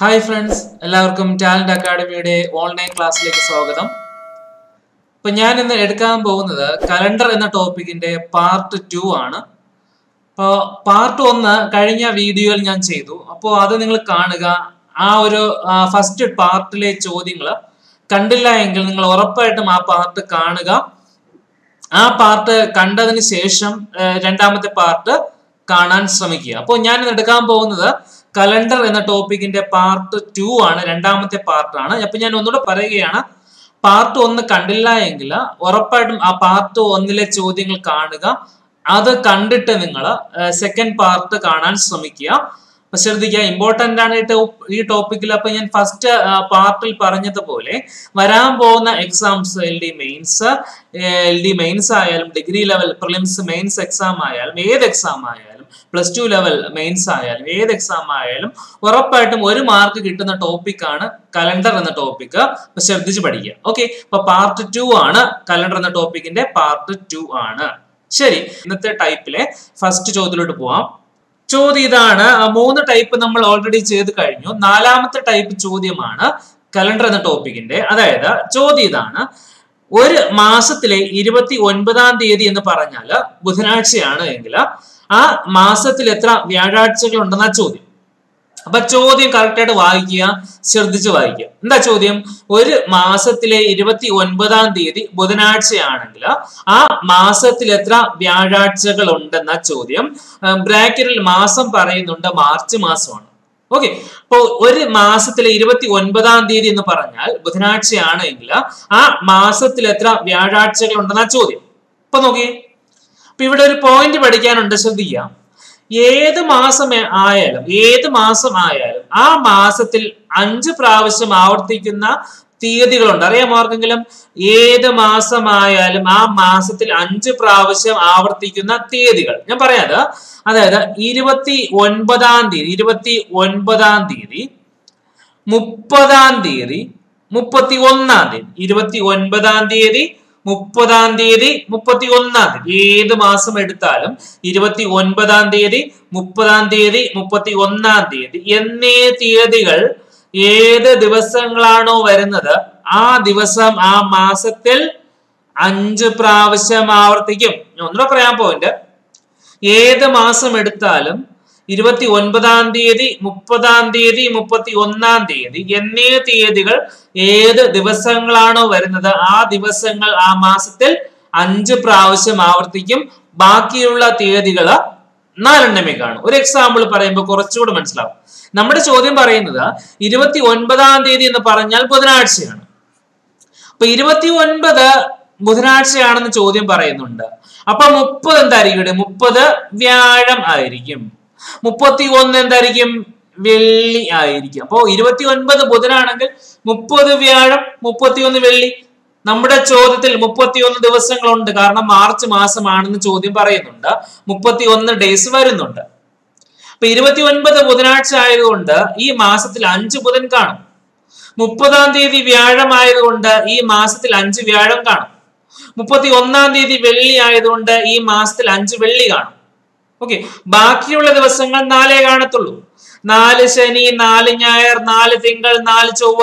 hi friends എല്ലാവർക്കും talent അക്കാഡമിയുടെ online ക്ലാസ്സിലേക്ക് സ്വാഗതം ഇപ്പൊ ഞാൻ ഇന്ന് എടുക്കാൻ പോകുന്നത് കലണ്ടർ എന്ന ടോപ്പിക്കിന്റെ പാർട്ട് ടു ആണ് അപ്പോൾ പാർട്ട് ഒന്ന് കഴിഞ്ഞ വീഡിയോയിൽ ഞാൻ ചെയ്തു അപ്പോൾ അത് നിങ്ങൾ കാണുക ആ ഒരു ഫസ്റ്റ് പാർട്ടിലെ ചോദ്യങ്ങൾ കണ്ടില്ല എങ്കിൽ നിങ്ങൾ ഉറപ്പായിട്ടും ആ പാർട്ട് കാണുക ആ പാർട്ട് കണ്ടതിന് ശേഷം ഏഹ്, രണ്ടാമത്തെ പാർട്ട് കാണാൻ ശ്രമിക്കുക അപ്പോൾ ഞാൻ ഇന്ന് എടുക്കാൻ പോകുന്നത് കലണ്ടർ എന്ന ടോപ്പിക്കിന്റെ പാർട്ട് ടു ആണ് രണ്ടാമത്തെ പാർട്ടാണ് അപ്പൊ ഞാൻ ഒന്നുകൂടെ പറയുകയാണ് പാർട്ട് ഒന്ന് കണ്ടില്ല എങ്കിൽ ഉറപ്പായിട്ടും ആ പാർട്ട് ഒന്നിലെ ചോദ്യങ്ങൾ കാണുക അത് കണ്ടിട്ട് നിങ്ങൾ സെക്കൻഡ് പാർട്ട് കാണാൻ ശ്രമിക്കുക അപ്പൊ ശ്രദ്ധിക്കുക ഇമ്പോർട്ടന്റ് ആണ് ഈ ടോപ്പ് ഈ ടോപ്പിക്കിൽ അപ്പൊ ഞാൻ ഫസ്റ്റ് പാർട്ടിൽ പറഞ്ഞതുപോലെ വരാൻ പോകുന്ന exams L D mains L D mains ആയാലും degree level prelims mains exam ആയാലും ഏത് എക്സാം ആയാലും പ്ലസ് ടു ലെവൽ മെയിൻസ് ആയാലും ഏത് എക്സാം ആയാലും ഉറപ്പായിട്ടും ഒരു മാർക്ക് കിട്ടുന്ന ടോപ്പിക്കാണ് കലണ്ടർ എന്ന ടോപ്പിക്ക് അപ്പൊ ശ്രദ്ധിച്ച് പഠിക്കുക ഓക്കെ അപ്പൊ പാർട്ട് ടു ആണ് കലണ്ടർ എന്ന ടോപ്പിക്കിന്റെ പാർട്ട് ടു ആണ് ശരി ഇന്നത്തെ ടൈപ്പിലെ ഫസ്റ്റ് ചോദ്യത്തിലോട്ട് പോവാം ചോദ്യം ഇതാണ് ആ മൂന്ന് ടൈപ്പ് നമ്മൾ ഓൾറെഡി ചെയ്ത് കഴിഞ്ഞു നാലാമത്തെ ടൈപ്പ് ചോദ്യമാണ് കലണ്ടർ എന്ന ടോപ്പിക്കിന്റെ അതായത് ചോദ്യം ഇതാണ് ഒരു മാസത്തിലെ ഇരുപത്തി ഒൻപതാം തീയതി എന്ന് പറഞ്ഞാൽ ബുധനാഴ്ചയാണ് എങ്കിൽ ആ മാസത്തിൽ എത്ര വ്യാഴാഴ്ചകൾ ഉണ്ടെന്ന ചോദ്യം അപ്പൊ ചോദ്യം കറക്റ്റ് ആയിട്ട് വായിക്കുക ശ്രദ്ധിച്ച് വായിക്കുക എന്താ ചോദ്യം ഒരു മാസത്തിലെ ഇരുപത്തി ഒൻപതാം തീയതി ബുധനാഴ്ചയാണെങ്കിൽ ആ മാസത്തിൽ എത്ര വ്യാഴാഴ്ചകൾ ഉണ്ടെന്ന ചോദ്യം ബ്രാക്കറ്റിൽ മാസം പറയുന്നുണ്ട് മാർച്ച് മാസമാണ് ഓക്കെ അപ്പോൾ ഒരു മാസത്തിലെ ഇരുപത്തി ഒൻപതാം തീയതി എന്ന് പറഞ്ഞാൽ ബുധനാഴ്ചയാണ് എങ്കിൽ ആ മാസത്തിൽ എത്ര വ്യാഴാഴ്ചകൾ ഉണ്ടെന്ന ചോദ്യം ഇപ്പൊ നോക്കിയേ അപ്പൊ ഇവിടെ ഒരു പോയിന്റ് പഠിക്കാനുണ്ട് ശ്രദ്ധിക്കുക ഏത് മാസം ആയാലും ഏത് മാസം ആയാലും ആ മാസത്തിൽ അഞ്ച് പ്രാവശ്യം ആവർത്തിക്കുന്ന തീയതികളുണ്ട് അറിയാമോ ആർക്കെങ്കിലും ഏത് മാസമായാലും ആ മാസത്തിൽ അഞ്ച് പ്രാവശ്യം ആവർത്തിക്കുന്ന തീയതികൾ ഞാൻ പറയാത് അതായത് ഇരുപത്തി ഒൻപതാം തീയതി ഇരുപത്തി ഒൻപതാം തീയതി മുപ്പതാം തീയതി മുപ്പത്തി ഒന്നാം തീയതി ഇരുപത്തി ഒൻപതാം തീയതി മുപ്പതാം തീയതി മുപ്പത്തി ഒന്നാം തീയതി ഏത് മാസം എടുത്താലും ഇരുപത്തി ഒൻപതാം തീയതി മുപ്പതാം തീയതി മുപ്പത്തി ഒന്നാം തീയതി എന്നീ തീയതികൾ ഏത് ദിവസങ്ങളാണോ വരുന്നത് ആ ദിവസം ആ മാസത്തിൽ അഞ്ച് പ്രാവശ്യം ആവർത്തിക്കും ഞാൻ ഒന്നുകൂടെ പറയാൻ പോയിന്റ് ഏത് മാസം എടുത്താലും ഇരുപത്തി ഒൻപതാം തീയതി മുപ്പതാം തീയതി മുപ്പത്തി ഒന്നാം തീയതി എന്നീ തീയതികൾ ഏത് ദിവസങ്ങളാണോ വരുന്നത് ആ ദിവസങ്ങൾ ആ മാസത്തിൽ അഞ്ച് പ്രാവശ്യം ആവർത്തിക്കും ബാക്കിയുള്ള തീയതികൾ നാലെണ്ണമേ കാണും ഒരു എക്സാമ്പിൾ പറയുമ്പോൾ കുറച്ചുകൂടെ മനസ്സിലാവും നമ്മുടെ ചോദ്യം പറയുന്നത് ഇരുപത്തി ഒൻപതാം തീയതി എന്ന് പറഞ്ഞാൽ ബുധനാഴ്ചയാണ് അപ്പൊ ഇരുപത്തി ഒൻപത് ബുധനാഴ്ചയാണെന്ന് ചോദ്യം പറയുന്നുണ്ട് അപ്പൊ മുപ്പത് എന്തായിരിക്കും ഇവിടെ മുപ്പത് വ്യാഴം ആയിരിക്കും മുപ്പത്തി ഒന്ന് എന്തായിരിക്കും വെള്ളി ആയിരിക്കും അപ്പോ ഇരുപത്തി ഒൻപത് ബുധനാണെങ്കിൽ മുപ്പത് വ്യാഴം മുപ്പത്തി ഒന്ന് വെള്ളി നമ്മുടെ ചോദ്യത്തിൽ മുപ്പത്തിയൊന്ന് ദിവസങ്ങളുണ്ട് കാരണം മാർച്ച് മാസമാണെന്ന് ചോദ്യം പറയുന്നുണ്ട് മുപ്പത്തി ഒന്ന് ഡേയ്സ് വരുന്നുണ്ട് അപ്പൊ ഇരുപത്തി ഒൻപത് ബുധനാഴ്ച ആയതുകൊണ്ട് ഈ മാസത്തിൽ അഞ്ച് ബുധൻ കാണും മുപ്പതാം തീയതി വ്യാഴം ആയതുകൊണ്ട് ഈ മാസത്തിൽ അഞ്ച് വ്യാഴം കാണും മുപ്പത്തി ഒന്നാം തീയതി വെള്ളി ആയതുകൊണ്ട് ഈ മാസത്തിൽ അഞ്ച് വെള്ളി കാണും ഓക്കെ ബാക്കിയുള്ള ദിവസങ്ങൾ നാലേ കാണത്തുള്ളൂ നാല് ശനി നാല് ഞായർ നാല് തിങ്കൾ നാല് ചൊവ്വ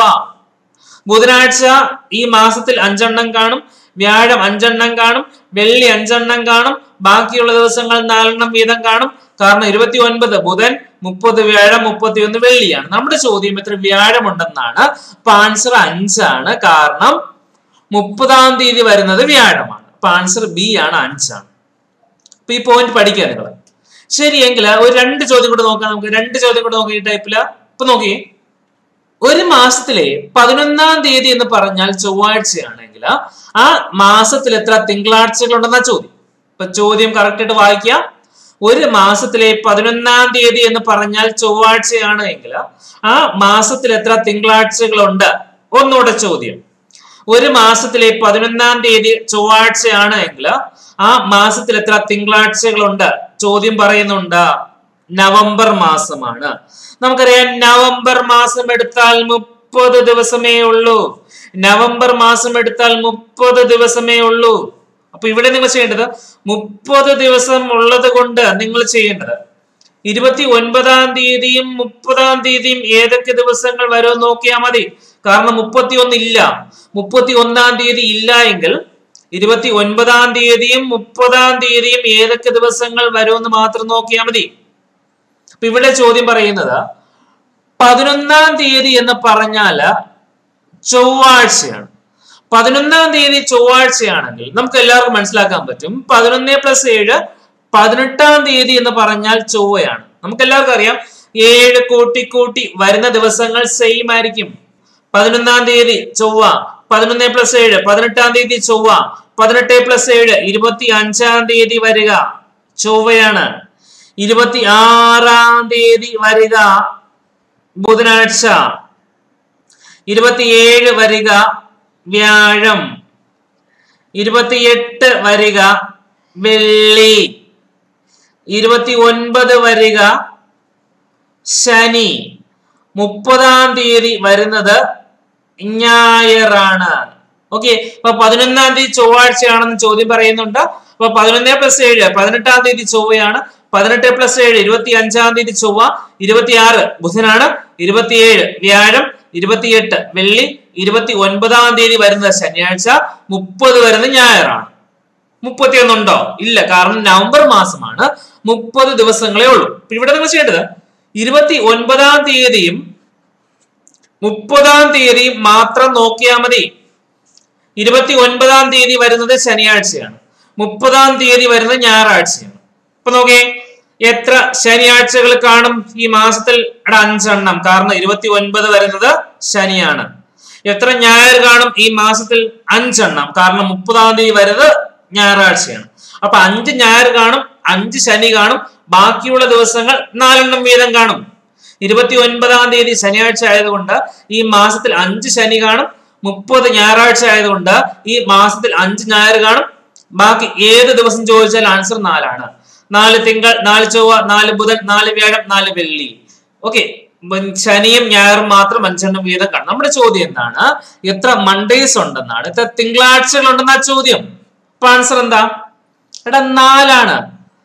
ബുധനാഴ്ച ഈ മാസത്തിൽ അഞ്ചെണ്ണം കാണും വ്യാഴം അഞ്ചെണ്ണം കാണും വെള്ളി അഞ്ചെണ്ണം കാണും ബാക്കിയുള്ള ദിവസങ്ങൾ നാലെണ്ണം വീതം കാണും കാരണം ഇരുപത്തി ഒൻപത് ബുധൻ മുപ്പത് വ്യാഴം മുപ്പത്തി ഒന്ന് വെള്ളിയാണ് നമ്മുടെ ചോദ്യം എത്ര വ്യാഴമുണ്ടെന്നാണ് അപ്പൊ ആൻസർ അഞ്ചാണ് കാരണം മുപ്പതാം തീയതി വരുന്നത് വ്യാഴമാണ് അപ്പൊ ആൻസർ ബി ആണ് അഞ്ചാണ് അപ്പൊ ഈ പോയിന്റ് പഠിക്കുക നിങ്ങൾ ശരിയെങ്കിൽ ഒരു രണ്ട് ചോദ്യം കൂടെ നോക്കാം നമുക്ക് രണ്ട് ചോദ്യം കൂടെ നോക്കാം ഈ ടൈപ്പില് ഇപ്പൊ നോക്കിയേ ഒരു മാസത്തിലെ പതിനൊന്നാം തീയതി എന്ന് പറഞ്ഞാൽ ചൊവ്വാഴ്ചയാണെങ്കിൽ ആ മാസത്തിൽ എത്ര തിങ്കളാഴ്ചകൾ ഉണ്ടെന്ന ചോദ്യം ഇപ്പൊ ചോദ്യം കറക്റ്റ് ആയിട്ട് വായിക്കുക ഒരു മാസത്തിലെ പതിനൊന്നാം തീയതി എന്ന് പറഞ്ഞാൽ ചൊവ്വാഴ്ചയാണ് എങ്കിൽ ആ മാസത്തിൽ എത്ര തിങ്കളാഴ്ചകളുണ്ട് ഒന്നുകൂടെ ചോദ്യം ഒരു മാസത്തിലെ പതിനൊന്നാം തീയതി ചൊവ്വാഴ്ചയാണ് എങ്കിൽ ആ മാസത്തിൽ എത്ര തിങ്കളാഴ്ചകളുണ്ട് ചോദ്യം പറയുന്നുണ്ട് നവംബർ മാസമാണ് നമുക്കറിയാം നവംബർ മാസം എടുത്താൽ മുപ്പത് ദിവസമേ ഉള്ളൂ നവംബർ മാസം എടുത്താൽ മുപ്പത് ദിവസമേ ഉള്ളൂ അപ്പൊ ഇവിടെ നിങ്ങൾ ചെയ്യേണ്ടത് മുപ്പത് ദിവസം ഉള്ളത് കൊണ്ട് നിങ്ങൾ ചെയ്യേണ്ടത് ഇരുപത്തി ഒൻപതാം തീയതിയും മുപ്പതാം തീയതിയും ഏതൊക്കെ ദിവസങ്ങൾ വരുമെന്ന് നോക്കിയാൽ മതി കാരണം മുപ്പത്തി ഇല്ല മുപ്പത്തി ഒന്നാം തീയതി ഇല്ല എങ്കിൽ ഇരുപത്തി ഒൻപതാം തീയതിയും മുപ്പതാം തീയതിയും ഏതൊക്കെ ദിവസങ്ങൾ വരുമെന്ന് മാത്രം നോക്കിയാൽ മതി അപ്പൊ ഇവിടെ ചോദ്യം പറയുന്നത് പതിനൊന്നാം തീയതി എന്ന് പറഞ്ഞാല് ചൊവ്വാഴ്ചയാണ് പതിനൊന്നാം തീയതി ചൊവ്വാഴ്ചയാണെങ്കിൽ നമുക്ക് എല്ലാവർക്കും മനസ്സിലാക്കാൻ പറ്റും പതിനൊന്ന് പ്ലസ് ഏഴ് പതിനെട്ടാം തീയതി എന്ന് പറഞ്ഞാൽ ചൊവ്വയാണ് നമുക്ക് എല്ലാവർക്കും അറിയാം ഏഴ് കൂട്ടി കൂട്ടി വരുന്ന ദിവസങ്ങൾ സെയിം ആയിരിക്കും പതിനൊന്നാം തീയതി ചൊവ്വ പതിനൊന്ന് പ്ലസ് ഏഴ് പതിനെട്ടാം തീയതി ചൊവ്വ പതിനെട്ട് പ്ലസ് ഏഴ് ഇരുപത്തി അഞ്ചാം തീയതി വരിക ചൊവ്വയാണ് ഇരുപത്തി ആറാം തീയതി വരിക ബുധനാഴ്ച ഇരുപത്തിയേഴ് വരിക വ്യാഴം ഇരുപത്തിയെട്ട് വരിക വെള്ളി ഇരുപത്തി ഒൻപത് വരിക ശനി മുപ്പതാം തീയതി വരുന്നത് ഞായറാണ് ഓക്കെ അപ്പൊ പതിനൊന്നാം തീയതി ചൊവ്വാഴ്ചയാണെന്ന് ചോദ്യം പറയുന്നുണ്ട് അപ്പൊ പതിനൊന്ന് പ്ലസ് ഏഴ് പതിനെട്ടാം തീയതി ചൊവ്വയാണ് പതിനെട്ട് പ്ലസ് ഏഴ് ഇരുപത്തി അഞ്ചാം തീയതി ചൊവ്വ ഇരുപത്തിയാറ് ബുധനാണ് ഇരുപത്തിയേഴ് വ്യാഴം ഇരുപത്തിയെട്ട് വെള്ളി ഇരുപത്തി ഒൻപതാം തീയതി വരുന്നത് ശനിയാഴ്ച മുപ്പത് വരുന്നത് ഞായറാണ് മുപ്പത്തിയൊന്നുണ്ടോ ഇല്ല കാരണം നവംബർ മാസമാണ് മുപ്പത് ദിവസങ്ങളേ ഉള്ളൂ ഇപ്പൊ ഇവിടെ നിങ്ങൾ ചെയ്യേണ്ടത് ഇരുപത്തി ഒൻപതാം തീയതിയും മുപ്പതാം തീയതിയും മാത്രം നോക്കിയാൽ മതി ഇരുപത്തി ഒൻപതാം തീയതി വരുന്നത് ശനിയാഴ്ചയാണ് മുപ്പതാം തീയതി വരുന്നത് ഞായറാഴ്ചയാണ് ഇപ്പൊ നോക്കേ എത്ര ശനിയാഴ്ചകൾ കാണും ഈ മാസത്തിൽ എടാ അഞ്ചെണ്ണം കാരണം ഇരുപത്തി ഒൻപത് വരുന്നത് ശനിയാണ് എത്ര ഞായർ കാണും ഈ മാസത്തിൽ അഞ്ചെണ്ണം കാരണം മുപ്പതാം തീയതി വരുന്നത് ഞായറാഴ്ചയാണ് അപ്പൊ അഞ്ച് ഞായർ കാണും അഞ്ച് ശനി കാണും ബാക്കിയുള്ള ദിവസങ്ങൾ നാലെണ്ണം വീതം കാണും ഇരുപത്തി ഒൻപതാം തീയതി ശനിയാഴ്ച ആയതുകൊണ്ട് ഈ മാസത്തിൽ അഞ്ച് ശനി കാണും മുപ്പത് ഞായറാഴ്ച ആയതുകൊണ്ട് ഈ മാസത്തിൽ അഞ്ച് ഞായർ കാണും ബാക്കി ഏത് ദിവസം ചോദിച്ചാൽ ആൻസർ നാലാണ് നാല് തിങ്കൾ നാല് ചൊവ്വ നാല് ബുധൻ നാല് വ്യാഴം നാല് വെള്ളി ഓക്കെ ശനിയും ഞായറും മാത്രം അഞ്ചെണ്ണം വീതം കാണും നമ്മുടെ ചോദ്യം എന്താണ് എത്ര മൺഡേസ് ഉണ്ടെന്നാണ് എത്ര തിങ്കളാഴ്ചകൾ ഉണ്ടെന്നാ ചോദ്യം അപ്പൊ ആൻസർ എന്താ എടാ നാലാണ്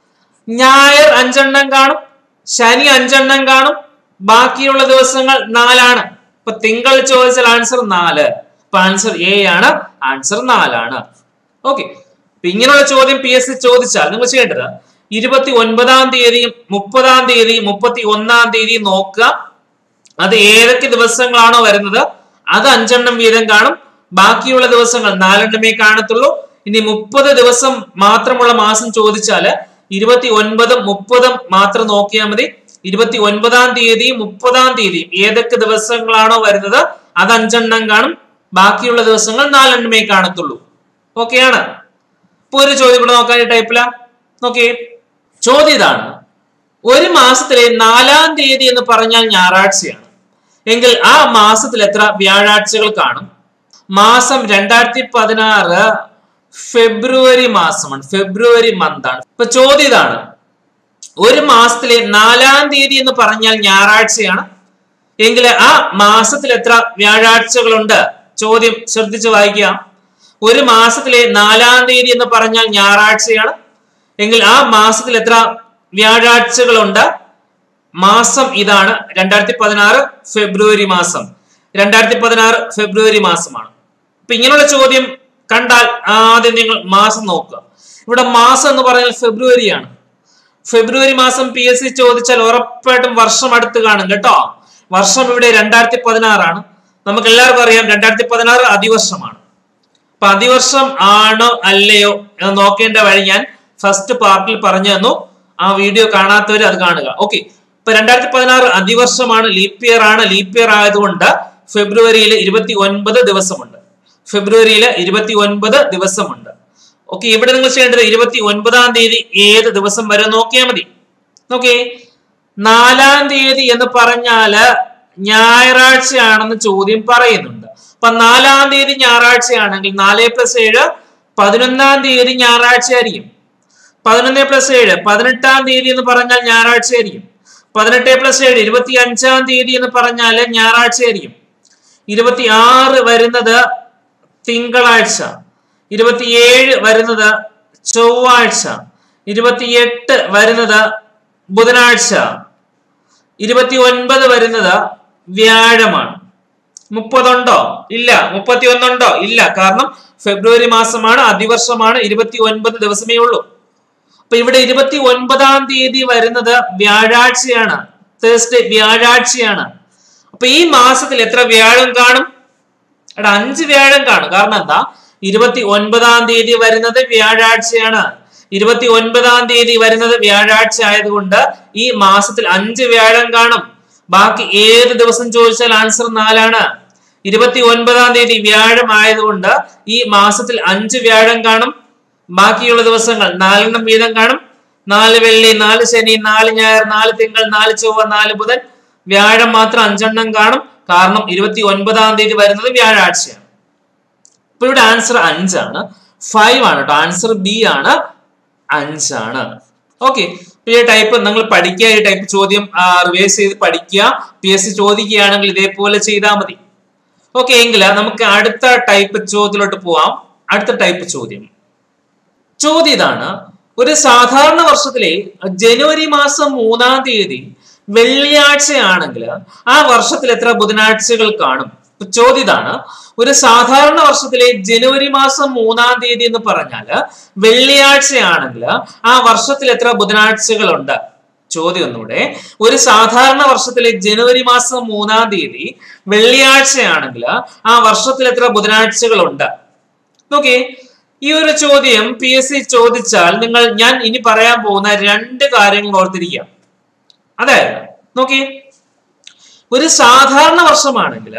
ഞായർ അഞ്ചെണ്ണം കാണും ശനി അഞ്ചെണ്ണം കാണും ബാക്കിയുള്ള ദിവസങ്ങൾ നാലാണ് ഇപ്പൊ തിങ്കൾ ചോദിച്ചാൽ ആൻസർ നാല് അപ്പൊ ആൻസർ എ ആണ് ആൻസർ നാലാണ് ഓക്കെ അപ്പൊ ഇങ്ങനെയുള്ള ചോദ്യം പി എസ് സി ചോദിച്ചാൽ നിങ്ങൾ ചെയ്യേണ്ടത് ഇരുപത്തി ഒൻപതാം തീയതിയും മുപ്പതാം തീയതിയും മുപ്പത്തി ഒന്നാം തീയതിയും നോക്കുക അത് ഏതൊക്കെ ദിവസങ്ങളാണോ വരുന്നത് അത് അഞ്ചെണ്ണം വീതം കാണും ബാക്കിയുള്ള ദിവസങ്ങൾ നാലെണ്ണമേ കാണത്തുള്ളൂ ഇനി മുപ്പത് ദിവസം മാത്രമുള്ള മാസം ചോദിച്ചാല് ഇരുപത്തി ഒൻപതും മുപ്പതും മാത്രം നോക്കിയാൽ മതി ഇരുപത്തി ഒൻപതാം തീയതിയും മുപ്പതാം തീയതിയും ഏതൊക്കെ ദിവസങ്ങളാണോ വരുന്നത് അത് അഞ്ചെണ്ണം കാണും ബാക്കിയുള്ള ദിവസങ്ങൾ നാലെണ്ണമേ കാണത്തുള്ളൂ ഓക്കെയാണ് ഇപ്പൊ ഒരു ചോദ്യം കൂടെ നോക്കാൻ ഈ ടൈപ്പില നോക്കിയേ ചോദ്യം ഇതാണ് ഒരു മാസത്തിലെ നാലാം തീയതി എന്ന് പറഞ്ഞാൽ ഞായറാഴ്ചയാണ് എങ്കിൽ ആ മാസത്തിൽ എത്ര വ്യാഴാഴ്ചകൾ കാണും മാസം രണ്ടായിരത്തി പതിനാറ് ഫെബ്രുവരി മാസമാണ് ഫെബ്രുവരി മന്ത് ആണ് ഇപ്പൊ ചോദ്യം ഇതാണ് ഒരു മാസത്തിലെ നാലാം തീയതി എന്ന് പറഞ്ഞാൽ ഞായറാഴ്ചയാണ് എങ്കിൽ ആ മാസത്തിൽ എത്ര വ്യാഴാഴ്ചകളുണ്ട് ചോദ്യം ശ്രദ്ധിച്ച് വായിക്കുക ഒരു മാസത്തിലെ നാലാം തീയതി എന്ന് പറഞ്ഞാൽ ഞായറാഴ്ചയാണ് എങ്കിൽ ആ മാസത്തിൽ എത്ര വ്യാഴാഴ്ചകളുണ്ട് മാസം ഇതാണ് രണ്ടായിരത്തി പതിനാറ് ഫെബ്രുവരി മാസം രണ്ടായിരത്തി പതിനാറ് ഫെബ്രുവരി മാസമാണ് അപ്പൊ ഇങ്ങനെയുള്ള ചോദ്യം കണ്ടാൽ ആദ്യം നിങ്ങൾ മാസം നോക്കുക ഇവിടെ മാസം എന്ന് പറഞ്ഞാൽ ഫെബ്രുവരിയാണ് ഫെബ്രുവരി മാസം പി എസ് സി ചോദിച്ചാൽ ഉറപ്പായിട്ടും വർഷം അടുത്ത് കാണും കേട്ടോ വർഷം ഇവിടെ രണ്ടായിരത്തി പതിനാറാണ് നമുക്ക് എല്ലാവർക്കും അറിയാം രണ്ടായിരത്തി പതിനാറ് അതിവർഷമാണ് അപ്പൊ അതിവർഷം ആണോ അല്ലയോ എന്ന് നോക്കേണ്ട വഴി ഞാൻ ഫസ്റ്റ് പാർട്ടിൽ പറഞ്ഞു തന്നു ആ വീഡിയോ കാണാത്തവർ അത് കാണുക ഓക്കെ ഇപ്പൊ രണ്ടായിരത്തി പതിനാറ് അതിവർഷമാണ് ലീപ്പ് ഇയർ ആണ് ലീപ്പ് ഇയർ ആയതുകൊണ്ട് ഫെബ്രുവരിയിൽ ഇരുപത്തി ഒൻപത് ദിവസമുണ്ട് ഫെബ്രുവരിയിൽ ഇരുപത്തി ഒൻപത് ദിവസമുണ്ട് ഓക്കെ ഇവിടെ നിങ്ങൾ ചെയ്യേണ്ടത് ഇരുപത്തി ഒൻപതാം തീയതി ഏത് ദിവസം വരെ നോക്കിയാൽ മതി ഓക്കെ നാലാം തീയതി എന്ന് പറഞ്ഞാല് ഞായറാഴ്ചയാണെന്ന് ചോദ്യം പറയുന്നുണ്ട് അപ്പൊ നാലാം തീയതി ഞായറാഴ്ചയാണെങ്കിൽ നാല് പ്ലസ് ഏഴ് പതിനൊന്നാം തീയതി ഞായറാഴ്ച ആയിരിക്കും പതിനൊന്ന് പ്ലസ് ഏഴ് പതിനെട്ടാം തീയതി എന്ന് പറഞ്ഞാൽ ഞായറാഴ്ച ആയിരിക്കും പതിനെട്ട് പ്ലസ് ഏഴ് ഇരുപത്തി അഞ്ചാം തീയതി എന്ന് പറഞ്ഞാൽ ഞായറാഴ്ച ആയിരിക്കും ഇരുപത്തി ആറ് വരുന്നത് തിങ്കളാഴ്ച ഇരുപത്തിയേഴ് വരുന്നത് ചൊവ്വാഴ്ച ഇരുപത്തിയെട്ട് വരുന്നത് ബുധനാഴ്ച ഇരുപത്തി ഒൻപത് വരുന്നത് വ്യാഴമാണ് മുപ്പതുണ്ടോ ഇല്ല മുപ്പത്തി ഒന്നുണ്ടോ ഇല്ല കാരണം ഫെബ്രുവരി മാസമാണ് അതിവർഷമാണ് ഇരുപത്തി ഒൻപത് ദിവസമേ ഉള്ളൂ അപ്പൊ ഇവിടെ ഇരുപത്തി ഒൻപതാം തീയതി വരുന്നത് വ്യാഴാഴ്ചയാണ് തേഴ്സ്ഡേ വ്യാഴാഴ്ചയാണ് അപ്പൊ ഈ മാസത്തിൽ എത്ര വ്യാഴം കാണും എടാ അഞ്ച് വ്യാഴം കാണും കാരണം എന്താ ഇരുപത്തി ഒൻപതാം തീയതി വരുന്നത് വ്യാഴാഴ്ചയാണ് ഇരുപത്തി ഒൻപതാം തീയതി വരുന്നത് വ്യാഴാഴ്ച ആയതുകൊണ്ട് ഈ മാസത്തിൽ അഞ്ച് വ്യാഴം കാണും ബാക്കി ഏത് ദിവസം ചോദിച്ചാൽ ആൻസർ നാലാണ് ഇരുപത്തി ഒൻപതാം തീയതി വ്യാഴം ആയതുകൊണ്ട് ഈ മാസത്തിൽ അഞ്ച് വ്യാഴം കാണും ബാക്കിയുള്ള ദിവസങ്ങൾ നാലെണ്ണം വീതം കാണും നാല് വെള്ളി നാല് ശനി നാല് ഞായർ നാല് തിങ്കൾ നാല് ചൊവ്വ നാല് ബുധൻ വ്യാഴം മാത്രം അഞ്ചെണ്ണം കാണും കാരണം ഇരുപത്തി ഒൻപതാം തീയതി വരുന്നത് വ്യാഴാഴ്ചയാണ് അപ്പൊ ഇവിടെ ആൻസർ അഞ്ചാണ് ഫൈവ് ആണ് കേട്ടോ ആൻസർ ബി ആണ് അഞ്ചാണ് ഓക്കെ ഈ ടൈപ്പ് നിങ്ങൾ പഠിക്കുക ഈ ടൈപ്പ് ചോദ്യം റിവേഴ്സ് ചെയ്ത് പഠിക്കുക പി എസ് സി ചോദിക്കുകയാണെങ്കിൽ ഇതേപോലെ ചെയ്താൽ മതി ഓക്കെ എങ്കിൽ നമുക്ക് അടുത്ത ടൈപ്പ് ചോദ്യത്തിലോട്ട് പോവാം അടുത്ത ടൈപ്പ് ചോദ്യം ചോദ്യം ഇതാണ് ഒരു സാധാരണ വർഷത്തിലെ ജനുവരി മാസം മൂന്നാം തീയതി വെള്ളിയാഴ്ചയാണെങ്കിൽ ആ വർഷത്തിൽ എത്ര ബുധനാഴ്ചകൾ കാണും ഇപ്പൊ ചോദ്യം ഇതാണ് ഒരു സാധാരണ വർഷത്തിലെ ജനുവരി മാസം മൂന്നാം തീയതി എന്ന് പറഞ്ഞാൽ വെള്ളിയാഴ്ചയാണെങ്കിൽ ആ വർഷത്തിൽ എത്ര ബുധനാഴ്ചകളുണ്ട് ചോദ്യം ഒന്നുകൂടെ ഒരു സാധാരണ വർഷത്തിലെ ജനുവരി മാസം മൂന്നാം തീയതി വെള്ളിയാഴ്ചയാണെങ്കിൽ ആ വർഷത്തിൽ എത്ര ബുധനാഴ്ചകളുണ്ട് നോക്കിയേ ഈ ഒരു ചോദ്യം പി എസ് സി ചോദിച്ചാൽ നിങ്ങൾ ഞാൻ ഇനി പറയാൻ പോകുന്ന രണ്ട് കാര്യങ്ങൾ ഓർത്തിരിക്കുക അതായത് നോക്കി ഒരു സാധാരണ വർഷമാണെങ്കിൽ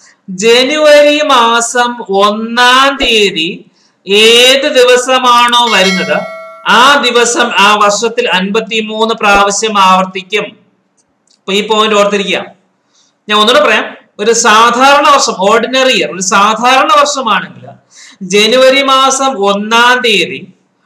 ജനുവരി മാസം ഒന്നാം തീയതി ഏത് ദിവസമാണോ വരുന്നത് ആ ദിവസം ആ വർഷത്തിൽ അൻപത്തി മൂന്ന് പ്രാവശ്യം ആവർത്തിക്കും അപ്പൊ ഈ പോയിന്റ് ഓർത്തിരിക്കുക ഞാൻ ഒന്നുകൂടെ പറയാം ഒരു സാധാരണ വർഷം ഓർഡിനറി ഇയർ ഒരു സാധാരണ വർഷമാണെങ്കിൽ ജനുവരി മാസം ഒന്നാം തീയതി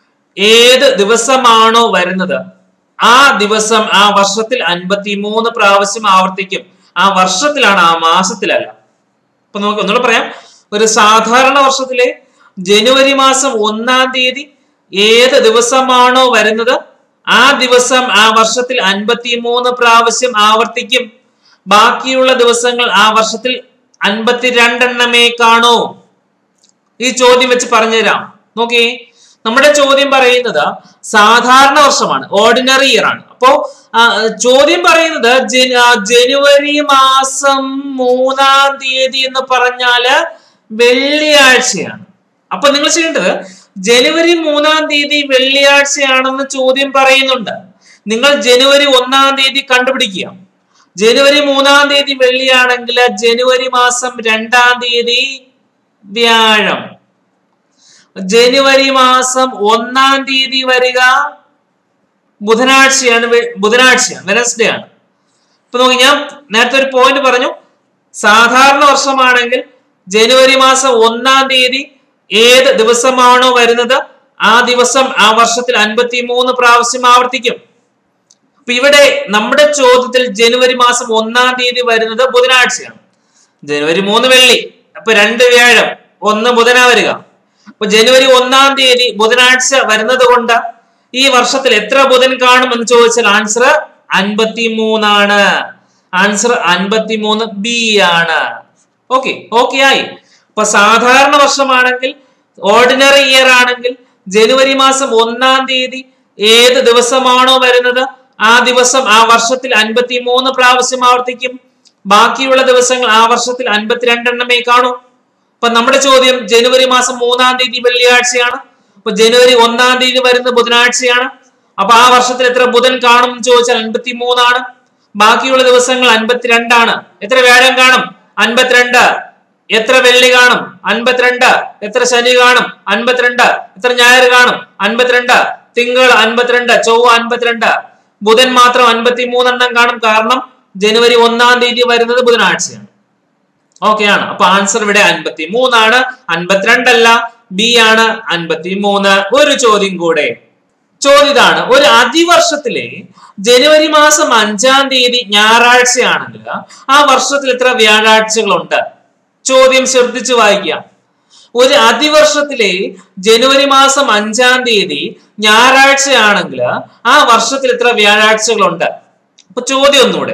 ഏത് ദിവസമാണോ വരുന്നത് ആ ദിവസം ആ വർഷത്തിൽ അൻപത്തി മൂന്ന് പ്രാവശ്യം ആവർത്തിക്കും ആ വർഷത്തിലാണ് ആ മാസത്തിലല്ല അപ്പൊ നമുക്ക് ഒന്നുകൂടെ പറയാം ഒരു സാധാരണ വർഷത്തിലെ ജനുവരി മാസം ഒന്നാം തീയതി ഏത് ദിവസമാണോ വരുന്നത് ആ ദിവസം ആ വർഷത്തിൽ അൻപത്തി മൂന്ന് പ്രാവശ്യം ആവർത്തിക്കും ബാക്കിയുള്ള ദിവസങ്ങൾ ആ വർഷത്തിൽ അൻപത്തിരണ്ടെണ്ണമേ കാണൂ ഈ ചോദ്യം വെച്ച് പറഞ്ഞുതരാം നോക്കി നമ്മുടെ ചോദ്യം പറയുന്നത് സാധാരണ വർഷമാണ് ഓർഡിനറി ഇയർ ആണ് അപ്പോ ആ, ചോദ്യം പറയുന്നത് ജന- ആ, ജനുവരി മാസം മൂന്നാം തീയതി എന്ന് പറഞ്ഞാല് വെള്ളിയാഴ്ചയാണ് അപ്പൊ നിങ്ങൾ ചെയ്യേണ്ടത് ജനുവരി മൂന്നാം തീയതി വെള്ളിയാഴ്ചയാണെന്ന് ചോദ്യം പറയുന്നുണ്ട് നിങ്ങൾ ജനുവരി ഒന്നാം തീയതി കണ്ടുപിടിക്കുക ജനുവരി മൂന്നാം തീയതി വെള്ളിയാണെങ്കിൽ ജനുവരി മാസം രണ്ടാം തീയതി വ്യാഴം ജനുവരി മാസം ഒന്നാം തീയതി വരിക ബുധനാഴ്ചയാണ് വെ- ബുധനാഴ്ചയാണ് വെനസ്ഡേ ആണ് ഇപ്പൊ നോക്കി ഞാൻ നേരത്തെ ഒരു പോയിന്റ് പറഞ്ഞു സാധാരണ വർഷമാണെങ്കിൽ ജനുവരി മാസം ഒന്നാം തീയതി ഏത് ദിവസമാണോ വരുന്നത് ആ ദിവസം ആ വർഷത്തിൽ അൻപത്തി മൂന്ന് പ്രാവശ്യം ആവർത്തിക്കും അപ്പൊ ഇവിടെ നമ്മുടെ ചോദ്യത്തിൽ ജനുവരി മാസം ഒന്നാം തീയതി വരുന്നത് ബുധനാഴ്ചയാണ് ജനുവരി മൂന്ന് വെള്ളി അപ്പൊ രണ്ട് വ്യാഴം ഒന്ന് ബുധനാ വരിക അപ്പൊ ജനുവരി ഒന്നാം തീയതി ബുധനാഴ്ച വരുന്നത് കൊണ്ട് ഈ വർഷത്തിൽ എത്ര ബുധൻ കാണും എന്ന് ചോദിച്ചാൽ ആൻസർ അൻപത്തി മൂന്നാണ് ആൻസർ അൻപത്തി മൂന്ന് ബി ആണ് ഓക്കെ ഓക്കെ ആയി അപ്പൊ സാധാരണ വർഷമാണെങ്കിൽ ഓർഡിനറി ഇയർ ആണെങ്കിൽ ജനുവരി മാസം ഒന്നാം തീയതി ഏത് ദിവസമാണോ വരുന്നത് ആ ദിവസം ആ വർഷത്തിൽ അൻപത്തി മൂന്ന് പ്രാവശ്യം ആവർത്തിക്കും ബാക്കിയുള്ള ദിവസങ്ങൾ ആ വർഷത്തിൽ അൻപത്തിരണ്ടെണ്ണമേ കാണൂ അപ്പൊ നമ്മുടെ ചോദ്യം ജനുവരി മാസം മൂന്നാം തീയതി വെള്ളിയാഴ്ചയാണ് അപ്പൊ ജനുവരി ഒന്നാം തീയതി വരുന്ന ബുധനാഴ്ചയാണ് അപ്പൊ ആ വർഷത്തിൽ എത്ര ബുധൻ കാണും എന്ന് ചോദിച്ചാൽ അൻപത്തി മൂന്നാണ് ബാക്കിയുള്ള ദിവസങ്ങൾ അൻപത്തിരണ്ടാണ് എത്ര വ്യാഴം കാണും അൻപത്തിരണ്ട് എത്ര വെള്ളി കാണും അൻപത്തിരണ്ട് എത്ര ശനി കാണും അൻപത്തിരണ്ട് എത്ര ഞായർ കാണും അൻപത്തിരണ്ട് തിങ്കൾ അൻപത്തിരണ്ട് ചൊവ്വ അൻപത്തിരണ്ട് ബുധൻ മാത്രം അൻപത്തി മൂന്നെണ്ണം കാണും കാരണം ജനുവരി ഒന്നാം തീയതി വരുന്നത് ബുധനാഴ്ചയാണ് ഓക്കെ ആണ് അപ്പൊ ആൻസർ ഇവിടെ അൻപത്തി മൂന്നാണ് അൻപത്തിരണ്ടല്ല ബി ആണ് അൻപത്തി മൂന്ന് ഒരു ചോദ്യം കൂടെ ചോദ്യം ഇതാണ് ഒരു അതിവർഷത്തിലെ ജനുവരി മാസം അഞ്ചാം തീയതി ഞായറാഴ്ചയാണെങ്കിൽ ആ വർഷത്തിൽ എത്ര വ്യാഴാഴ്ചകളുണ്ട് ചോദ്യം ശ്രദ്ധിച്ചു വായിക്കാം ഒരു അതിവർഷത്തിലെ ജനുവരി മാസം അഞ്ചാം തീയതി ഞായറാഴ്ചയാണെങ്കിൽ ആ വർഷത്തിൽ എത്ര വ്യാഴാഴ്ചകളുണ്ട് അപ്പൊ ചോദ്യം ഒന്നുകൂടെ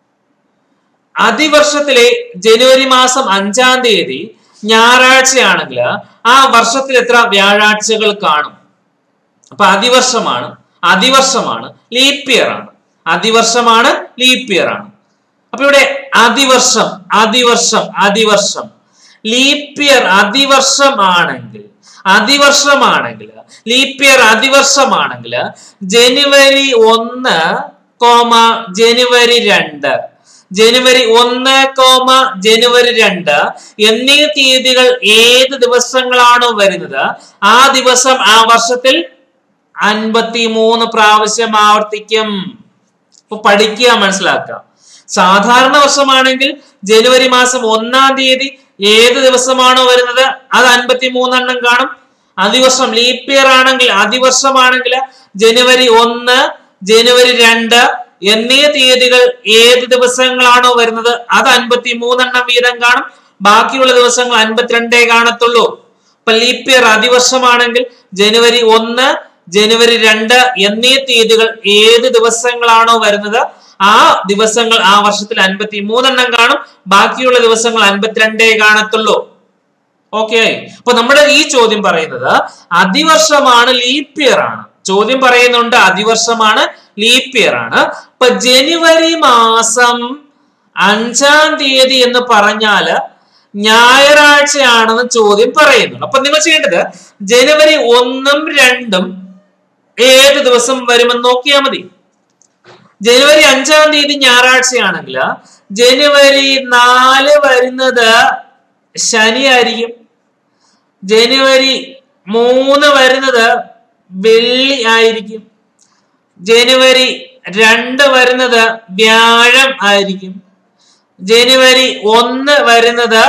അതിവർഷത്തിലെ ജനുവരി മാസം അഞ്ചാം തീയതി ഞായറാഴ്ചയാണെങ്കിൽ ആ വർഷത്തിൽ എത്ര വ്യാഴാഴ്ചകൾ കാണും അപ്പൊ അതിവർഷമാണ് അതിവർഷമാണ് ലീപ്പ് ഇയർ ആണ് അതിവർഷമാണ് ലീപ്പ് ഇയർ ആണ് അപ്പൊ ഇവിടെ അതിവർഷം അതിവർഷം അതിവർഷം ലീപ്പ് ഇയർ അതിവർഷം ആണെങ്കിൽ അതിവർഷമാണെങ്കിൽ ലീപ്പ് ഇയർ അതിവർഷമാണെങ്കിൽ ജനുവരി ഒന്ന് കോമ ജനുവരി രണ്ട് ജനുവരി ഒന്ന് കോമ ജനുവരി രണ്ട് എന്നീ തീയതികൾ ഏത് ദിവസങ്ങളാണോ വരുന്നത് ആ ദിവസം ആ വർഷത്തിൽ അൻപത്തി മൂന്ന് പ്രാവശ്യം ആവർത്തിക്കും ഇപ്പൊ പഠിക്കുക മനസ്സിലാക്കുക സാധാരണ വർഷമാണെങ്കിൽ ജനുവരി മാസം ഒന്നാം തീയതി ഏത് ദിവസമാണോ വരുന്നത് അത് അൻപത്തി മൂന്നെണ്ണം കാണും അതിവർഷം ലീപ്പ് ഇയർ ആണെങ്കിൽ അതിവർഷമാണെങ്കിൽ ജനുവരി ഒന്ന് ജനുവരി രണ്ട് എന്നീ തീയതികൾ ഏത് ദിവസങ്ങളാണോ വരുന്നത് അത് അൻപത്തി മൂന്നെണ്ണം വീതം കാണും ബാക്കിയുള്ള ദിവസങ്ങൾ അൻപത്തിരണ്ടേ കാണത്തുള്ളൂ ഇപ്പൊ ലീപ്പ് ഇയർ അതിവർഷമാണെങ്കിൽ ജനുവരി ഒന്ന് ജനുവരി രണ്ട് എന്നീ തീയതികൾ ഏത് ദിവസങ്ങളാണോ വരുന്നത് ആ ദിവസങ്ങൾ ആ വർഷത്തിൽ അൻപത്തി മൂന്നെണ്ണം കാണും ബാക്കിയുള്ള ദിവസങ്ങൾ അൻപത്തിരണ്ടേ കാണത്തുള്ളൂ ഓക്കെ അപ്പൊ നമ്മുടെ ഈ ചോദ്യം പറയുന്നത് അതിവർഷമാണ് ലീപ്പ് ഇയർ ആണ് ചോദ്യം പറയുന്നുണ്ട് അതിവർഷമാണ് ലീപ്പ് ഇയർ ആണ് ഇപ്പൊ ജനുവരി മാസം അഞ്ചാം തീയതി എന്ന് പറഞ്ഞാല് ഞായറാഴ്ചയാണെന്ന് ചോദ്യം പറയുന്നുണ്ട് അപ്പൊ നിങ്ങൾ ചെയ്യേണ്ടത് ജനുവരി ഒന്നും രണ്ടും ഏത് ദിവസം വരുമെന്ന് നോക്കിയാൽ മതി ജനുവരി അഞ്ചാം തീയതി ഞായറാഴ്ചയാണെങ്കിൽ ജനുവരി നാല് വരുന്നത് ശനിയായിരിക്കും ജനുവരി മൂന്ന് വരുന്നത് വെള്ളി ആയിരിക്കും ജനുവരി രണ്ട് വരുന്നത് വ്യാഴം ആയിരിക്കും ജനുവരി ഒന്ന് വരുന്നത്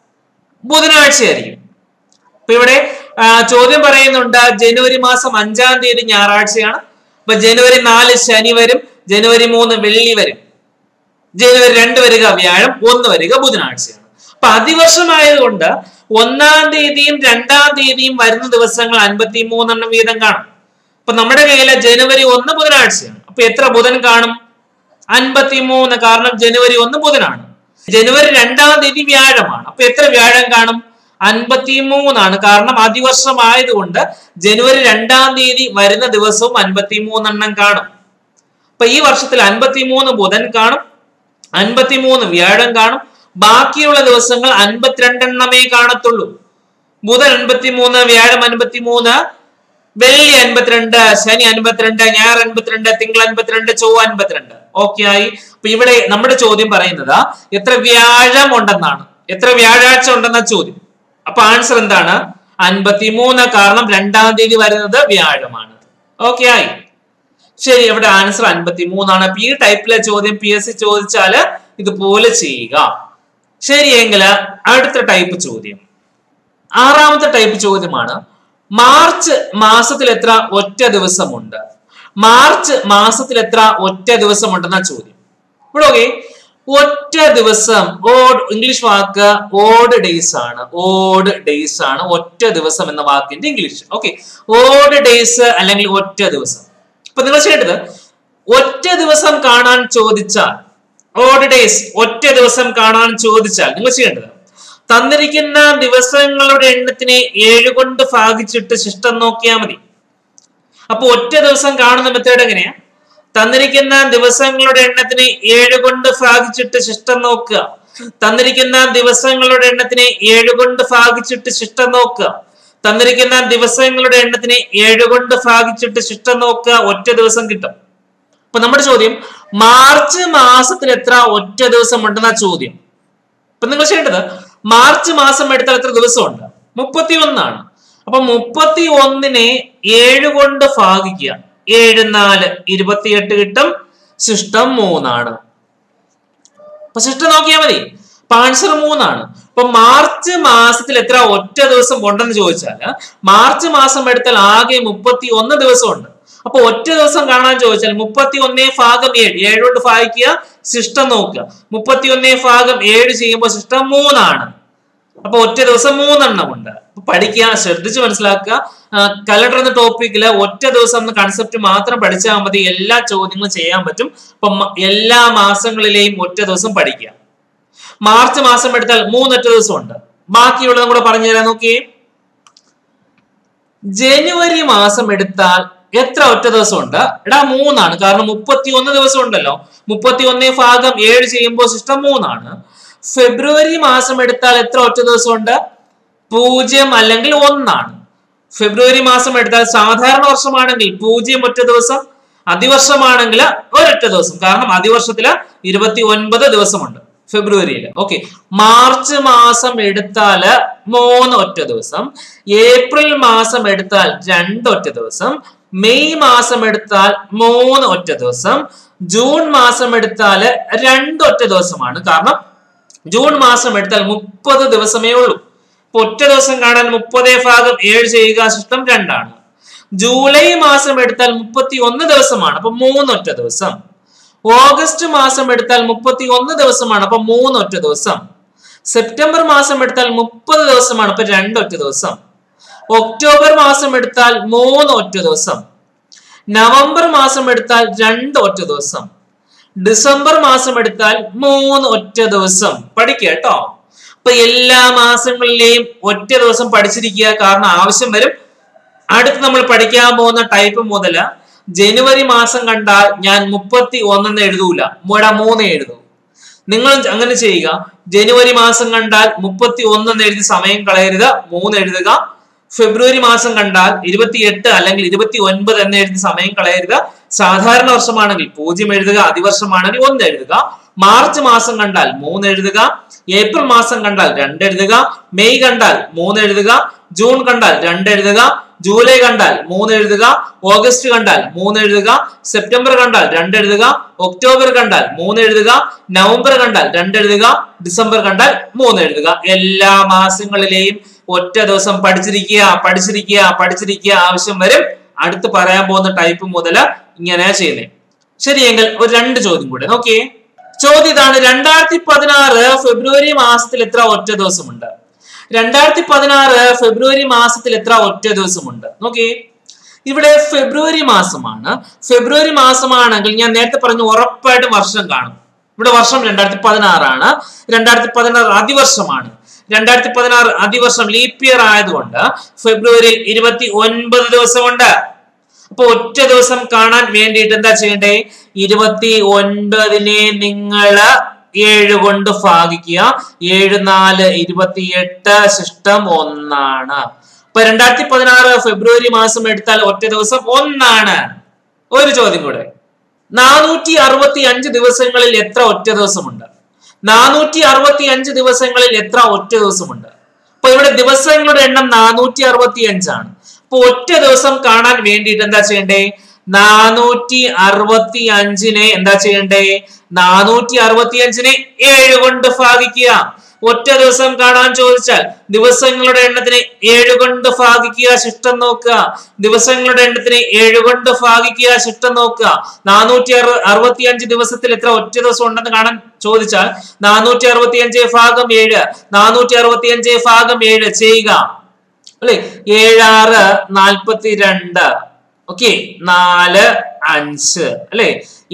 ബുധനാഴ്ച ആയിരിക്കും അപ്പൊ ഇവിടെ ആ, ചോദ്യം പറയുന്നുണ്ട് ജനുവരി മാസം അഞ്ചാം തീയതി ഞായറാഴ്ചയാണ് അപ്പൊ ജനുവരി നാല് ശനി വരും ജനുവരി മൂന്ന് വെള്ളി വരും ജനുവരി രണ്ട് വരിക വ്യാഴം ഒന്ന് വരിക ബുധനാഴ്ചയാണ് അപ്പൊ അതിവർഷമായതുകൊണ്ട് ഒന്നാം തീയതിയും രണ്ടാം തീയതിയും വരുന്ന ദിവസങ്ങൾ അൻപത്തി മൂന്നെണ്ണം വീതം കാണും അപ്പൊ നമ്മുടെ കയ്യില് ജനുവരി ഒന്ന് ബുധനാഴ്ചയാണ് അപ്പൊ എത്ര ബുധൻ കാണും അൻപത്തി മൂന്ന് കാരണം ജനുവരി ഒന്ന് ബുധനാണ് ജനുവരി രണ്ടാം തീയതി വ്യാഴമാണ് അപ്പൊ എത്ര വ്യാഴം കാണും അൻപത്തി മൂന്നാണ് കാരണം അതിവർഷമായതുകൊണ്ട് ജനുവരി രണ്ടാം തീയതി വരുന്ന ദിവസവും അൻപത്തി മൂന്നെണ്ണം കാണും അപ്പൊ ഈ വർഷത്തിൽ അൻപത്തി മൂന്ന് ബുധൻ കാണും അൻപത്തി മൂന്ന് വ്യാഴം കാണും ബാക്കിയുള്ള ദിവസങ്ങൾ അൻപത്തിരണ്ടെണ്ണമേ കാണത്തുള്ളൂ ബുധൻ അൻപത്തി മൂന്ന് വ്യാഴം അൻപത്തി മൂന്ന് വെള്ളി അൻപത്തിരണ്ട് ശനി അൻപത്തിരണ്ട് ഞായർ അൻപത്തിരണ്ട് തിങ്കൾ അൻപത്തിരണ്ട് ചൊവ്വ അൻപത്തിരണ്ട് ഓക്കെ ആയി അപ്പൊ ഇവിടെ നമ്മുടെ ചോദ്യം പറയുന്നത് എത്ര വ്യാഴം ഉണ്ടെന്നാണ് എത്ര വ്യാഴാഴ്ച ഉണ്ടെന്ന ചോദ്യം അപ്പൊ ആൻസർ എന്താണ് അൻപത്തിമൂന്ന് കാരണം രണ്ടാം തീയതി വരുന്നത് വ്യാഴമാണ് ഓക്കെ ആയി ശരി ഇവിടെ ആൻസർ അൻപത്തി മൂന്നാണ് അപ്പൊ ഈ ടൈപ്പിലെ ചോദ്യം പി എസ് സി ചോദിച്ചാല് ഇതുപോലെ ചെയ്യുക ശരിയെങ്കിൽ അടുത്ത ടൈപ്പ് ചോദ്യം ആറാമത്തെ ടൈപ്പ് ചോദ്യമാണ് മാർച്ച് മാസത്തിൽ എത്ര ഒറ്റ ദിവസമുണ്ട് മാർച്ച് മാസത്തിൽ എത്ര ഒറ്റ ദിവസമുണ്ടെന്ന ചോദ്യം ഇവിടെ ഓക്കെ ഒറ്റ ദിവസം ഓഡ് ഇംഗ്ലീഷ് വാക്ക് ഓഡ് ഡേയ്സ് ആണ് ഓഡ് ഡേയ്സ് ആണ് ഒറ്റ ദിവസം എന്ന വാക്കിന്റെ ഇംഗ്ലീഷ് ഓക്കെ ഓഡ് ഡേയ്സ് അല്ലെങ്കിൽ ഒറ്റ ദിവസം അപ്പൊ നിങ്ങൾ ചെയ്യേണ്ടത് ഒറ്റ ദിവസം കാണാൻ ചോദിച്ചാൽ ഓഡ് ഡേയ്സ് ഒറ്റ ദിവസം കാണാൻ ചോദിച്ചാൽ നിങ്ങൾ ചെയ്യേണ്ടത് തന്നിരിക്കുന്ന ദിവസങ്ങളുടെ എണ്ണത്തിനെ ഏഴ് കൊണ്ട് ഭാഗിച്ചിട്ട് ശിഷ്ടം നോക്കിയാൽ മതി അപ്പൊ ഒറ്റ ദിവസം കാണുന്ന മെത്തേഡ് എങ്ങനെയാ തന്നിരിക്കുന്ന ദിവസങ്ങളുടെ എണ്ണത്തിനെ ഏഴ് കൊണ്ട് ഭാഗിച്ചിട്ട് ശിഷ്ടം നോക്കുക തന്നിരിക്കുന്ന ദിവസങ്ങളുടെ എണ്ണത്തിനെ ഏഴ് കൊണ്ട് ഭാഗിച്ചിട്ട് ശിഷ്ടം നോക്കുക തന്നിരിക്കുന്ന ദിവസങ്ങളുടെ എണ്ണത്തിനെ ഏഴ് കൊണ്ട് ഭാഗിച്ചിട്ട് ശിഷ്ടം നോക്കുക ഒറ്റ ദിവസം കിട്ടും അപ്പൊ നമ്മുടെ ചോദ്യം മാർച്ച് മാസത്തിൽ എത്ര ഒറ്റ ദിവസം ഉണ്ടെന്ന ചോദ്യം അപ്പൊ നിങ്ങൾ ചെയ്യേണ്ടത് മാർച്ച് മാസം എടുത്താൽ എത്ര ദിവസമുണ്ട് മുപ്പത്തി ഒന്നാണ് അപ്പൊ മുപ്പത്തി ഒന്നിനെ ഏഴ് കൊണ്ട് ഭാഗിക്കുക ഏഴ് നാല് ഇരുപത്തിയെട്ട് കിട്ടും ശിഷ്ടം മൂന്നാണ് അപ്പൊ ശിഷ്ടം നോക്കിയാൽ മതി അപ്പൊ ആൻസർ മൂന്നാണ് അപ്പൊ മാർച്ച് മാസത്തിൽ എത്ര ഒറ്റ ദിവസം ഉണ്ടെന്ന് ചോദിച്ചാല് മാർച്ച് മാസം എടുത്താൽ ആകെ മുപ്പത്തി ഒന്ന് ദിവസമുണ്ട് അപ്പൊ ഒറ്റ ദിവസം കാണാൻ ചോദിച്ചാൽ മുപ്പത്തി ഒന്നേ ഭാഗം ഏഴ് ഏഴ് കൊണ്ട് ഭാഗിക്കുക ശിഷ്ടം നോക്കുക മുപ്പത്തി ഒന്നേ ഭാഗം ഏഴ് ചെയ്യുമ്പോൾ ശിഷ്ടം മൂന്നാണ് അപ്പൊ ഒറ്റ ദിവസം മൂന്നെണ്ണം ഉണ്ട് അപ്പൊ പഠിക്കുക ശ്രദ്ധിച്ച് മനസ്സിലാക്കുക കലണ്ടർ എന്ന ടോപ്പിക്കില് ഒറ്റ ദിവസം എന്ന കൺസെപ്റ്റ് മാത്രം പഠിച്ചാൽ മതി എല്ലാ ചോദ്യങ്ങളും ചെയ്യാൻ പറ്റും അപ്പൊ മ- എല്ലാ മാസങ്ങളിലെയും ഒറ്റ ദിവസം പഠിക്കുക മാർച്ച് മാസം എടുത്താൽ മൂന്നൊറ്റ ദിവസം ഉണ്ട് ബാക്കിയുള്ളതും കൂടെ പറഞ്ഞു തരാൻ നോക്കിയേ ജനുവരി മാസം എടുത്താൽ എത്ര ഒറ്റ ദിവസം ഉണ്ട് എടാ മൂന്നാണ് കാരണം മുപ്പത്തി ഒന്ന് ദിവസം ഉണ്ടല്ലോ മുപ്പത്തി ഒന്ന് ഭാഗം ഏഴ് ചെയ്യുമ്പോൾ സിസ്റ്റം മൂന്നാണ് ഫെബ്രുവരി മാസം എടുത്താൽ എത്ര ഒറ്റ ദിവസം ഉണ്ട് പൂജ്യം അല്ലെങ്കിൽ ഒന്നാണ് ഫെബ്രുവരി മാസം എടുത്താൽ സാധാരണ വർഷമാണെങ്കിൽ പൂജ്യം ഒറ്റ ദിവസം അതിവർഷമാണെങ്കിൽ ഒരൊറ്റ ദിവസം കാരണം അതിവർഷത്തില് ഇരുപത്തി ഒൻപത് ദിവസമുണ്ട് ഫെബ്രുവരിയിൽ ഓക്കെ മാർച്ച് മാസം എടുത്താല് മൂന്ന് ഒറ്റ ദിവസം ഏപ്രിൽ മാസം എടുത്താൽ രണ്ട് ഒറ്റ ദിവസം മെയ് മാസം എടുത്താൽ മൂന്ന് ഒറ്റ ദിവസം ജൂൺ മാസം എടുത്താൽ രണ്ട് ഒറ്റ ദിവസമാണ് കാരണം ജൂൺ മാസം എടുത്താൽ മുപ്പത് ദിവസമേ ഉള്ളൂ ഇപ്പൊ ഒറ്റ ദിവസം കാണാൻ മുപ്പതേ ഭാഗം ഏഴ് ചെയ്യുക ശിഷ്ടം രണ്ടാണ് ജൂലൈ മാസം എടുത്താൽ മുപ്പത്തി ഒന്ന് ദിവസമാണ് അപ്പൊ മൂന്ന് ഒറ്റ ദിവസം ഓഗസ്റ്റ് മാസം എടുത്താൽ മുപ്പത്തി ഒന്ന് ദിവസമാണ് അപ്പൊ മൂന്ന് ഒറ്റ ദിവസം സെപ്റ്റംബർ മാസം എടുത്താൽ മുപ്പത് ദിവസമാണ് അപ്പൊ രണ്ട് ഒറ്റ ദിവസം ഒക്ടോബർ മാസം എടുത്താൽ മൂന്ന് ഒറ്റ ദിവസം നവംബർ മാസം എടുത്താൽ രണ്ട് ഒറ്റ ദിവസം ഡിസംബർ മാസം എടുത്താൽ മൂന്ന് ഒറ്റ ദിവസം പഠിക്കുക കേട്ടോ അപ്പൊ എല്ലാ മാസങ്ങളിലെയും ഒറ്റ ദിവസം പഠിച്ചിരിക്കുക കാരണം ആവശ്യം വരും അടുത്ത് നമ്മൾ പഠിക്കാൻ പോകുന്ന ടൈപ്പ് മുതല് ജനുവരി മാസം കണ്ടാൽ ഞാൻ മുപ്പത്തി ഒന്നെന്ന് എഴുതൂല മൂട മൂന്ന് എഴുതൂ നിങ്ങൾ അങ്ങനെ ചെയ്യുക ജനുവരി മാസം കണ്ടാൽ മുപ്പത്തി ഒന്നെന്ന് എഴുതി സമയം കളയരുത് മൂന്ന് എഴുതുക ഫെബ്രുവരി മാസം കണ്ടാൽ ഇരുപത്തിയെട്ട് അല്ലെങ്കിൽ ഇരുപത്തി ഒൻപത് എന്ന് എഴുതി സമയം കളയരുത് സാധാരണ വർഷമാണെങ്കിൽ പൂജ്യം എഴുതുക അതിവർഷമാണെങ്കിൽ ഒന്ന് എഴുതുക മാർച്ച് മാസം കണ്ടാൽ മൂന്ന് എഴുതുക ഏപ്രിൽ മാസം കണ്ടാൽ രണ്ട് എഴുതുക മെയ് കണ്ടാൽ മൂന്ന് എഴുതുക ജൂൺ കണ്ടാൽ രണ്ട് എഴുതുക ജൂലൈ കണ്ടാൽ മൂന്ന് എഴുതുക ഓഗസ്റ്റ് കണ്ടാൽ മൂന്ന് എഴുതുക സെപ്റ്റംബർ കണ്ടാൽ രണ്ട് എഴുതുക ഒക്ടോബർ കണ്ടാൽ മൂന്ന് എഴുതുക നവംബർ കണ്ടാൽ രണ്ട് എഴുതുക ഡിസംബർ കണ്ടാൽ മൂന്ന് എഴുതുക എല്ലാ മാസങ്ങളിലെയും ഒറ്റ ദിവസം പഠിച്ചിരിക്കുക പഠിച്ചിരിക്കുക പഠിച്ചിരിക്കുക ആവശ്യം വരും അടുത്ത് പറയാൻ പോകുന്ന ടൈപ്പ് മുതൽ ഇങ്ങനെ ചെയ്യുന്നത് ശരിയെങ്കിൽ ഒരു രണ്ട് ചോദ്യം കൂടെ നോക്കിയേ ചോദ്യം ഇതാണ് രണ്ടായിരത്തി പതിനാറ് ഫെബ്രുവരി മാസത്തിൽ എത്ര ഒറ്റ ദിവസമുണ്ട് രണ്ടായിരത്തി പതിനാറ് ഫെബ്രുവരി മാസത്തിൽ എത്ര ഒറ്റ ദിവസമുണ്ട് നോക്കിയേ ഇവിടെ ഫെബ്രുവരി മാസമാണ് ഫെബ്രുവരി മാസമാണെങ്കിൽ ഞാൻ നേരത്തെ പറഞ്ഞു ഉറപ്പായിട്ടും വർഷം കാണും ഇവിടെ വർഷം രണ്ടായിരത്തി പതിനാറാണ് രണ്ടായിരത്തി പതിനാറ് അതിവർഷമാണ് രണ്ടായിരത്തി പതിനാറ് അതിവർഷം ലീപ്പ് ഇയർ ആയതുകൊണ്ട് ഫെബ്രുവരി ഇരുപത്തി ഒൻപത് ദിവസമുണ്ട് അപ്പൊ ഒറ്റ ദിവസം കാണാൻ വേണ്ടിയിട്ട് എന്താ ചെയ്യണ്ടേ ഇരുപത്തി ഒൻപതിനെ നിങ്ങള് ഏഴ് കൊണ്ട് ഭാഗിക്കുക ഏഴ് നാല് ഇരുപത്തിയെട്ട് ശിഷ്ടം ഒന്നാണ് അപ്പൊ രണ്ടായിരത്തി പതിനാറ് ഫെബ്രുവരി മാസം എടുത്താൽ ഒറ്റ ദിവസം ഒന്നാണ് ഒരു ചോദ്യം കൂടെ നാനൂറ്റി അറുപത്തി അഞ്ച് ദിവസങ്ങളിൽ എത്ര ഒറ്റ ദിവസമുണ്ട് നാനൂറ്റി അറുപത്തി അഞ്ച് ദിവസങ്ങളിൽ എത്ര ഒറ്റ ദിവസമുണ്ട് അപ്പൊ ഇവിടെ ദിവസങ്ങളുടെ എണ്ണം നാനൂറ്റി അറുപത്തി അഞ്ചാണ് അപ്പൊ ഒറ്റ ദിവസം കാണാൻ വേണ്ടിയിട്ട് എന്താ ചെയ്യണ്ടേ നാനൂറ്റി അറുപത്തി അഞ്ചിനെ എന്താ ചെയ്യണ്ടേ നാനൂറ്റി അറുപത്തി അഞ്ചിനെ ഏഴ് കൊണ്ട് ഭാഗിക്കുക ഒറ്റ ദിവസം കാണാൻ ചോദിച്ചാൽ ദിവസങ്ങളുടെ എണ്ണത്തിനെ ഏഴ് കൊണ്ട് ഭാഗിക്കുക ശിഷ്ടം നോക്കുക ദിവസങ്ങളുടെ എണ്ണത്തിനെ ഏഴ് കൊണ്ട് ഭാഗിക്കുക ശിഷ്ടം നോക്കുക നാനൂറ്റി അറു അറുപത്തി അഞ്ച് ദിവസത്തിൽ എത്ര ഒറ്റ ദിവസം ഉണ്ടെന്ന് കാണാൻ ചോദിച്ചാൽ നാനൂറ്റി അറുപത്തി അഞ്ച് ഭാഗം ഏഴ് നാനൂറ്റി അറുപത്തി അഞ്ച് ഭാഗം ഏഴ് ചെയ്യുക അല്ലെ ഏഴാറ് നാൽപ്പത്തി രണ്ട് ഓക്കെ നാല് അഞ്ച് അല്ലെ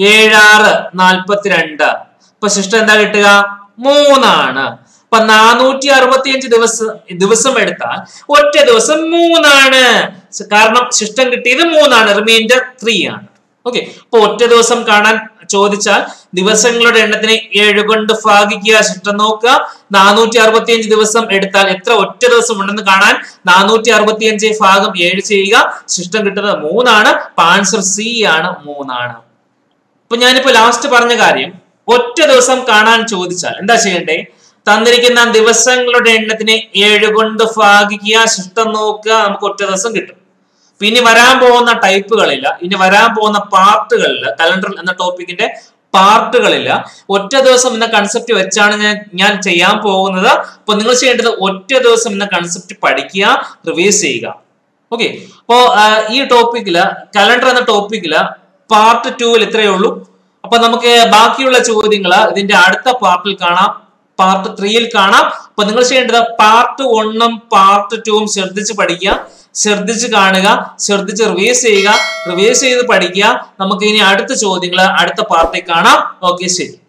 ഏഴാറ് നാൽപ്പത്തിരണ്ട് അപ്പൊ ശിഷ്ടം എന്താ കിട്ടുക മൂന്നാണ് അപ്പൊ നാനൂറ്റി അറുപത്തി അഞ്ച് ദിവസം ദിവസം എടുത്താൽ ഒറ്റ ദിവസം മൂന്നാണ് കാരണം ശിഷ്ടം കിട്ടിയത് മൂന്നാണ് റിമൈൻഡർ ത്രീ ആണ് ഓക്കെ അപ്പൊ ഒറ്റ ദിവസം കാണാൻ ചോദിച്ചാൽ ദിവസങ്ങളുടെ എണ്ണത്തിനെ ഏഴ് കൊണ്ട് ഭാഗിക്കുക ശിഷ്ടം നോക്കുക നാനൂറ്റി അറുപത്തി അഞ്ച് ദിവസം എടുത്താൽ എത്ര ഒറ്റ ദിവസം ഉണ്ടെന്ന് കാണാൻ നാനൂറ്റി അറുപത്തി അഞ്ച് ഭാഗം ഏഴ് ചെയ്യുക ശിഷ്ടം കിട്ടുന്നത് മൂന്നാണ് അപ്പൊ ആൻസർ സി ആണ് മൂന്നാണ് അപ്പൊ ഞാനിപ്പോ ലാസ്റ്റ് പറഞ്ഞ കാര്യം ഒറ്റ ദിവസം കാണാൻ ചോദിച്ചാൽ എന്താ ചെയ്യണ്ടേ തന്നിരിക്കുന്ന ദിവസങ്ങളുടെ എണ്ണത്തിനെ ഏഴ് കൊണ്ട് ഭാഗിക്കുക ശിഷ്ടം നോക്കുക നമുക്ക് ഒറ്റ ദിവസം കിട്ടും പിന്നെ വരാൻ പോകുന്ന ടൈപ്പുകളില്ല ഇനി വരാൻ പോകുന്ന പാർട്ടുകളിൽ കലണ്ടർ എന്ന ടോപ്പിക്കിന്റെ പാർട്ടുകളില്ല ഒറ്റ ദിവസം എന്ന കൺസെപ്റ്റ് വെച്ചാണ് ഞാൻ ഞാൻ ചെയ്യാൻ പോകുന്നത് അപ്പൊ നിങ്ങൾ ചെയ്യേണ്ടത് ഒറ്റ ദിവസം എന്ന കൺസെപ്റ്റ് പഠിക്കുക റിവൈസ് ചെയ്യുക ഓക്കെ അപ്പോ ഈ ടോപ്പിക്കില് കലണ്ടർ എന്ന ടോപ്പിക്കില് പാർട്ട് ടൂവിൽ ഇത്രയേ ഉള്ളൂ അപ്പൊ നമുക്ക് ബാക്കിയുള്ള ചോദ്യങ്ങൾ ഇതിന്റെ അടുത്ത പാർട്ടിൽ കാണാം പാർട്ട് ത്രീയിൽ കാണാം അപ്പൊ നിങ്ങൾ ചെയ്യേണ്ടത് പാർട്ട് വണ്ണും പാർട്ട് ടുവും ശ്രദ്ധിച്ച് പഠിക്കുക ശ്രദ്ധിച്ച് കാണുക ശ്രദ്ധിച്ച് റിവൈസ് ചെയ്യുക റിവൈസ് ചെയ്ത് പഠിക്കുക നമുക്ക് ഇനി അടുത്ത ചോദ്യങ്ങൾ അടുത്ത പാർട്ടിൽ കാണാം ഓക്കെ ശരി